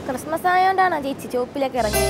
Christmas ആയതുകൊണ്ടാണോ ചേച്ചി ചോപ്പിലേക്ക് ഇറങ്ങി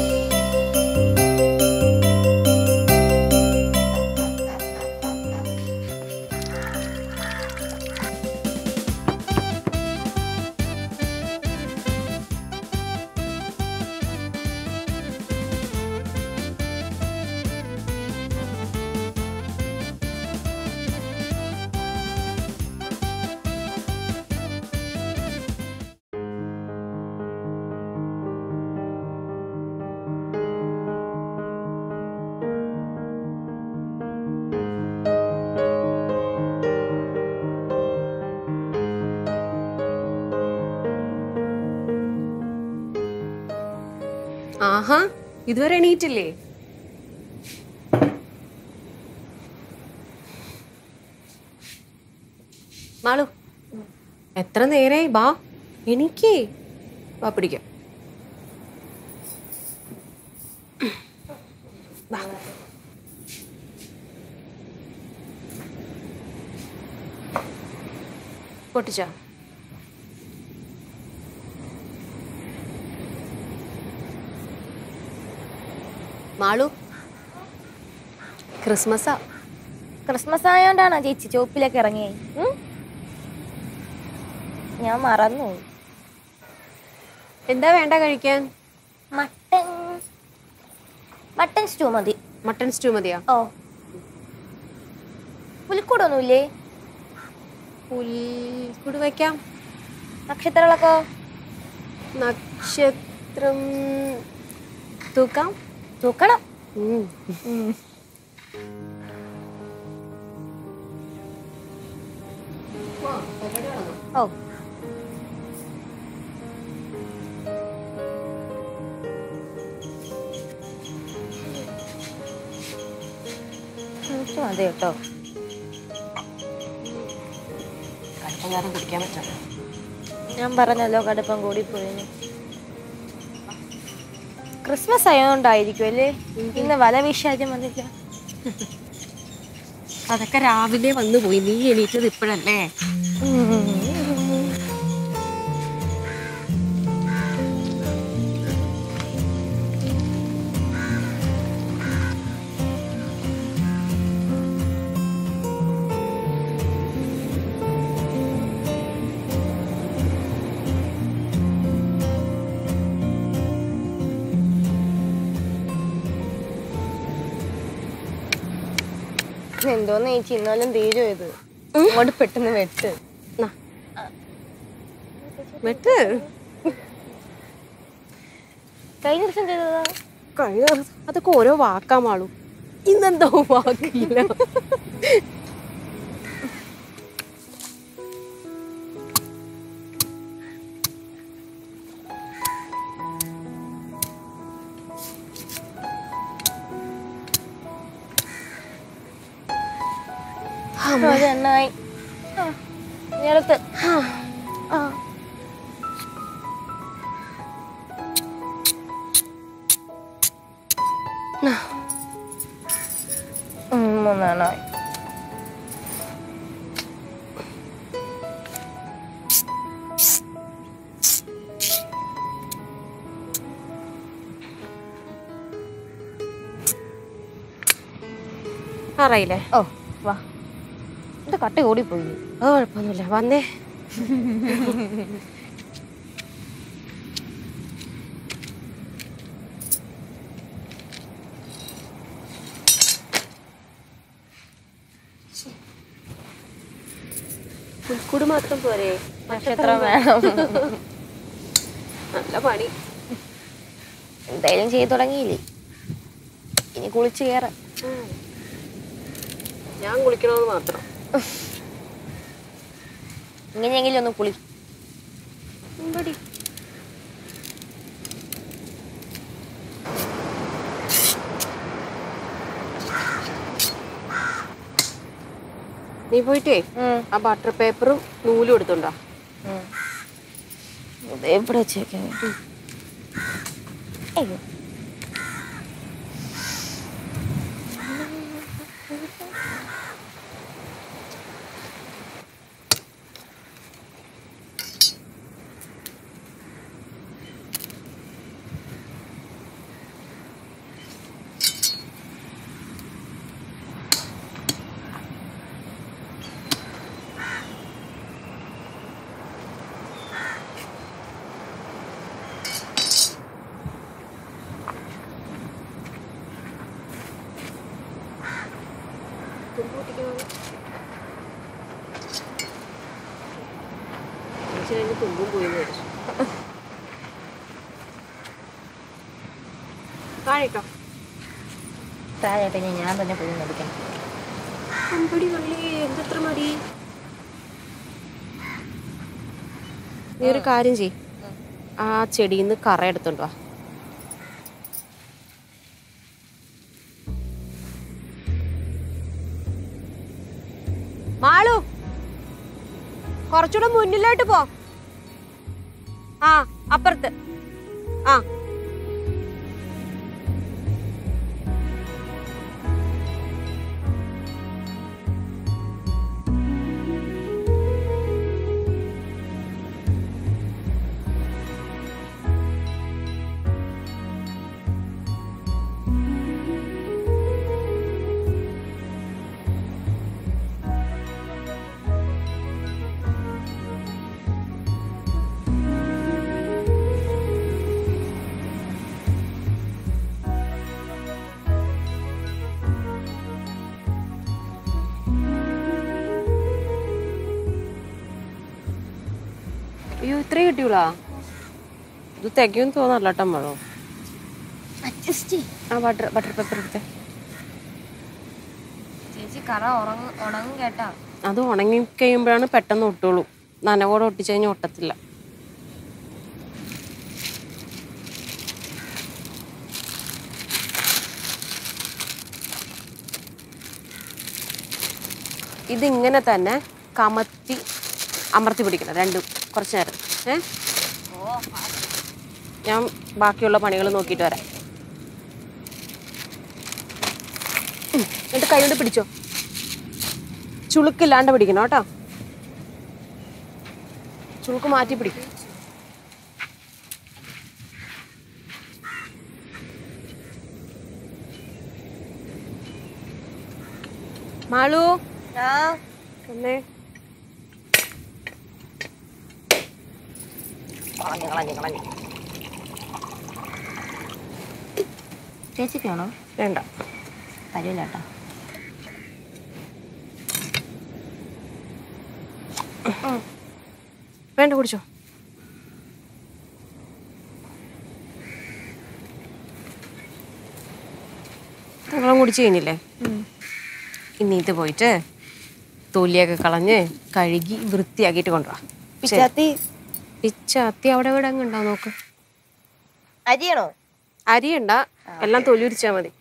ആഹാ ഇതുവരെ എണീറ്റില്ലേ മാളു എത്ര നേരായി ബാ എണീക്കേ വാ പിടിക്കാം വാ. പൊട്ടിച്ചോ മാളു ക്രിസ്മസാ ക്രിസ്മസ് ആയതുകൊണ്ടാണോ ചേച്ചി ചോപ്പിലേക്ക് ഇറങ്ങി ഞാൻ മറന്നു എന്താ വേണ്ട കഴിക്കാൻ മട്ടൻ മട്ടൻ സ്റ്റൂ മതി മട്ടൺ സ്റ്റൂ മതിയോ ഓ പുലിക്കൂടൊന്നുമില്ലേ പുൽക്കുട് വയ്ക്കാം നക്ഷത്രങ്ങളൊക്കെ നക്ഷത്രം തൂക്കാം തൂക്കണം ഉം. ഓ എനിക്ക് മതി കേട്ടോ കടുപ്പം കാരണം കുടിക്കാൻ പറ്റാം ഞാൻ പറഞ്ഞല്ലോ കടുപ്പം കൂടിപ്പോയിന് ക്രിസ്മസ് ആയതുകൊണ്ടായിരിക്കും അല്ലേ ഇന്ന് വല വീശാദ്യം വന്നില്ല അതൊക്കെ രാവിലെ വന്നു പോയി നീ എണീറ്റത് ഇപ്പോഴല്ലേ എന്തോന്ന് ചേച്ചി ഇന്നാലും തീരും ഇത് അങ്ങോട്ട് പെട്ടെന്ന് വെട്ട് നാ. വെട്ട് കഴിഞ്ഞ ദിവസം ചെയ്തതാ കഴിഞ്ഞ ദിവസം അതൊക്കെ ഓരോ വാക്കാമാളൂ ഇന്നെന്തോ വാക്കില്ല അത് നന്നായി നേരത്തെ നന്നായി അറിയില്ലേ ഓ വാ ഇത് കട്ട ഓടിപ്പോയി അത് കുഴപ്പമൊന്നുമില്ല വന്നേ പുൽക്കൂട് മാത്രം പോരെ നക്ഷത്രം വേണം നല്ല പണി എന്തായാലും ചെയ്തു തുടങ്ങിയില്ലേ ഇനി കുളിച്ച് കയറാം ഞാൻ കുളിക്കണമെന്ന് മാത്രം ഇങ്ങനെയെങ്കിലും ഒന്ന് കുളി എന്തടി നീ പോയിട്ടേ ഉം. ആ ബട്ടർ പേപ്പറും നൂലും എടുത്തുണ്ടോ ഉം. ഇത് എവിടെ വെച്ചേക്കാൻ അയ്യോ പൊട്ടിക്കുന്നത് ചേച്ചി കഴിഞ്ഞ് തുമ്പും പോയി മേടിച്ചു താഴേട്ടോ താഴെ പിന്നെ ഞാൻ തന്നെ പോയി മേടിക്കണം അമ്പടി വള്ളി എന്തത്ര മടി നീ ഒരു കാര്യം ചെയ് ആ ചെടിയിൽ നിന്ന് കറ എടുത്തോണ്ട് വാ മാളു കുറച്ചുകൂടെ മുന്നിലോട്ട് പോ ആ അപ്പുറത്ത് ആ അയ്യോ ഇത്രയും കിട്ടിയൂളാ ഇത് തികയും തോന്നല്ല കേട്ടോ മഴോ അഡ്ജസ്റ്റ് ആ ബട്ടർ ബട്ടർ പേപ്പർ എടുത്തേ ചേച്ചി കറ ഉറങ്ങും ഉണങ്ങും കേട്ടാ അത് ഉണങ്ങി കഴിയുമ്പോഴാണ് പെട്ടെന്ന് ഒട്ടുള്ളൂ നനവോടെ ഒട്ടിച്ചു കഴിഞ്ഞാൽ ഒട്ടത്തില്ല ഇതിങ്ങനെ തന്നെ കമത്തി അമർത്തി പിടിക്കണം രണ്ടും കുറച്ച് നേരം ഏ ഞാൻ ബാക്കിയുള്ള പണികൾ നോക്കിയിട്ട് വരാം ഉം, എന്നിട്ട് കൈ കൊണ്ട് പിടിച്ചോ ചുളുക്കില്ലാണ്ട് പിടിക്കണം കേട്ടോ ചുളുക്ക് മാറ്റി പിടിക്കും മാളു ഒന്നേ കളഞ്ഞു കളഞ്ഞു കളഞ്ഞു ചേച്ചിക്കാണോ വേണ്ട തരൂല കേട്ടോ വേണ്ട കുടിച്ചോ വെള്ളം കുടിച്ചു കഴിഞ്ഞില്ലേ ഇനി ഇത് പോയിട്ട് തൊലിയൊക്കെ കളഞ്ഞ് കഴുകി വൃത്തിയാക്കിയിട്ട് കൊണ്ടുവാ പിച്ചാത്തി പിച്ചാത്തി അവിടെ ഇവിടെ അങ്ങ് ഉണ്ടാവും നോക്ക് അരിയണോ അരിയണ്ട എല്ലാം തൊലി ഉരിച്ചാൽ മതി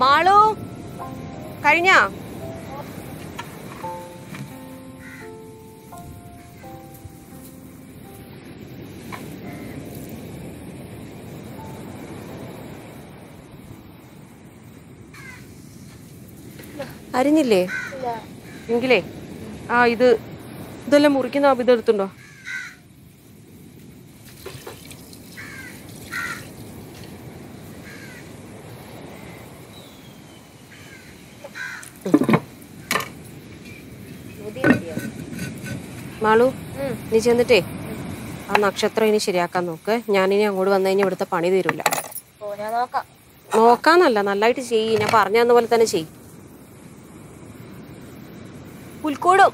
മാളു കഴിഞ്ഞാ അരിഞ്ഞില്ലേ എങ്കിലേ ആ ഇത് ഇതെല്ലാം മുറിക്കുന്ന ആ ഇതെടുത്തുണ്ടോ മാളു നീ ചെന്നിട്ടേ ആ നക്ഷത്രം ഇനി ശരിയാക്കാൻ നോക്ക് ഞാനിനി അങ്ങോട്ട് വന്നു കഴിഞ്ഞാൽ ഇവിടുത്തെ പണി തീരൂല ഓ ഞാൻ നോക്കാം നോക്കാന്നല്ല നന്നായിട്ട് ചെയ്യ് ഞാൻ പറഞ്ഞു തന്ന പോലെ തന്നെ ചെയ് പുൽക്കൂടും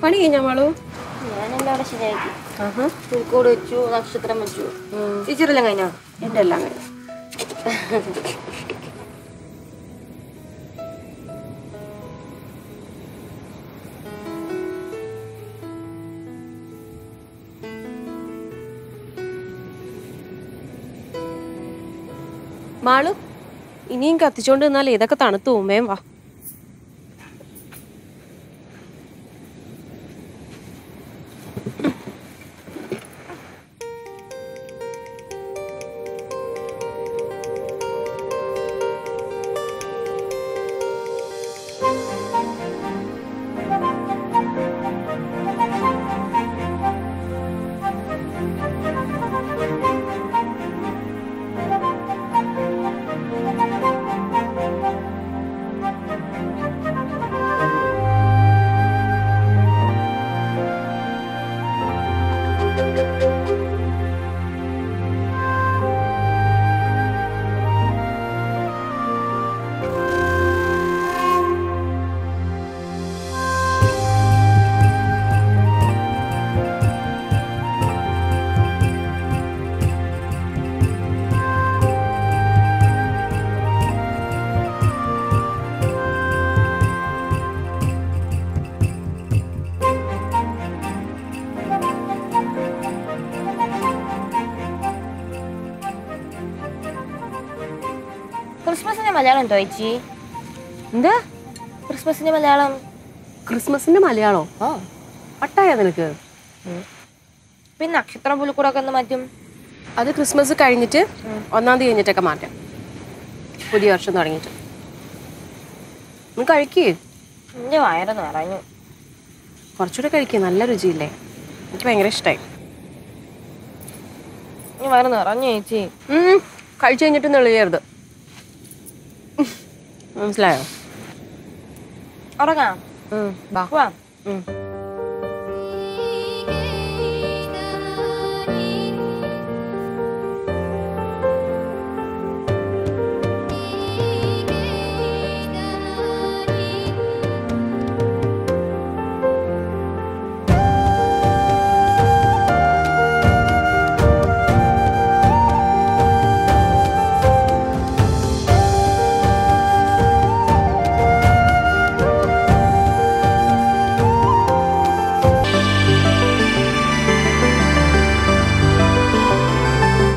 പണി കഴിഞ്ഞ മാളു ഞാനെല്ലാം അവിടെ ശരിയാക്കി ആഹാ പുൽക്കോട് വെച്ചു നക്ഷത്രം വെച്ചു ടീച്ചറെല്ലാം കഴിഞ്ഞോ എൻ്റെ എല്ലാം കഴിഞ്ഞു മാളു ഇനിയും കത്തിച്ചോണ്ട് നിന്നാൽ ഇതൊക്കെ തണുത്തു ഉമ്മയും വാ ക്രിസ്മസിന്റെ മലയാളം എന്തോ ചേച്ചി എന്താ ക്രിസ്മസിന്റെ മലയാളം ക്രിസ്മസിന്റെ മലയാളോ ഓ പട്ടായ നിനക്ക് പിന്നെ നക്ഷത്രം പുൽക്കൂടൊക്കെ ഒന്ന് മാറ്റും അത് ക്രിസ്മസ് കഴിഞ്ഞിട്ട് ഒന്നാം തീയതി കഴിഞ്ഞിട്ടൊക്കെ മാറ്റാം പുതിയ വർഷം തുടങ്ങിയിട്ട് നീ കഴിക്കേ എന്റെ വയറ് നിറഞ്ഞു കുറച്ചുകൂടെ കഴിക്കേ നല്ല രുചിയില്ലേ എനിക്ക് ഭയങ്കര ഇഷ്ടമായി ഈ വയറ് നിറഞ്ഞു ചേച്ചി കഴിച്ചു കഴിഞ്ഞിട്ട് നെളിയരുത് മനസ്സിലായോ ഉറങ്ങാം ഉം, ബാ പോവാം ഉം.